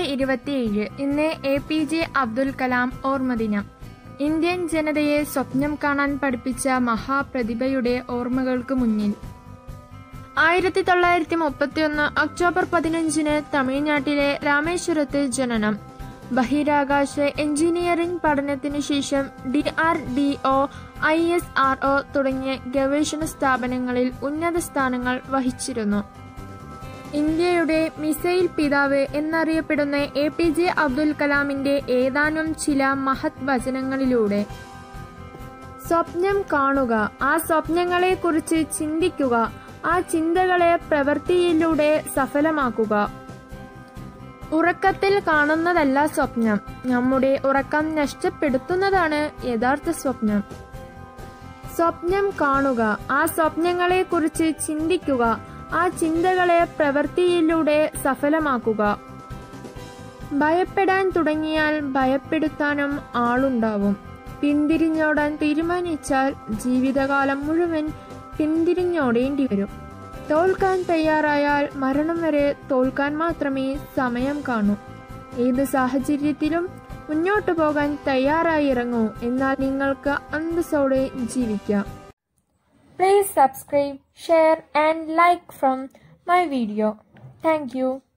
ഇരുപത്തിയേഴ് ഇന്ന് A P J Abdul Kalam Indian ഇന്ത്യൻ ജനതയെ സ്വപ്നം കാണാൻ പഠിപ്പിച്ച മഹാപ്രതിഭയുടെ ഓർമ്മകൾക്ക് മുന്നിൽ ആയിരത്തി തൊള്ളായിരത്തി മുപ്പത്തിയൊന്ന് ഒക്ടോബർ പതിനഞ്ചിന് തമിഴ്നാട്ടിലെ രാമേശ്വരത്ത് ജനനം ബഹിരാകാശ എഞ്ചിനീയറിംഗ് പഠനത്തിനു ശേഷം D R D O I S R O തുടങ്ങിയ ഗവേഷണ സ്ഥാപനങ്ങളിൽ ഉന്നത സ്ഥാനങ്ങൾ വഹിച്ചിരുന്നു ഇന്ത്യയുടെ മിസൈൽ പിതാവ് എന്നറിയപ്പെടുന്ന എ പി ജെ അബ്ദുൽ കലാമിന്റെ ഏതാനും ചില മഹത് വചനങ്ങളിലൂടെ സ്വപ്നം കാണുക ആ സ്വപ്നങ്ങളെ കുറിച്ച് ചിന്തിക്കുക ആ ചിന്തകളെ പ്രവൃത്തിയിലൂടെ സഫലമാക്കുക ഉറക്കത്തിൽ കാണുന്നതല്ല സ്വപ്നം നമ്മുടെ ഉറക്കം നഷ്ടപ്പെടുത്തുന്നതാണ് യഥാർത്ഥ സ്വപ്നം സ്വപ്നം കാണുക ആ സ്വപ്നങ്ങളെ കുറിച്ച് ചിന്തിക്കുക ആ ചിന്തകളെ പ്രവൃത്തിയിലൂടെ സഫലമാക്കുക ഭയപ്പെടാൻ തുടങ്ങിയാൽ ഭയപ്പെടുത്താനും ആളുണ്ടാവും പിന്തിരിഞ്ഞോടാൻ തീരുമാനിച്ചാൽ ജീവിതകാലം മുഴുവൻ പിന്തിരിഞ്ഞോടേണ്ടി വരും തോൽക്കാൻ തയ്യാറായാൽ മരണം വരെ തോൽക്കാൻ മാത്രമേ സമയം കാണൂ ഏത് സാഹചര്യത്തിലും മുന്നോട്ടു പോകാൻ തയ്യാറായി ഇറങ്ങൂ എന്നാൽ നിങ്ങൾക്ക് അന്തസ്സോടെ ജീവിക്കാം Please subscribe, share and like from my video. Thank you.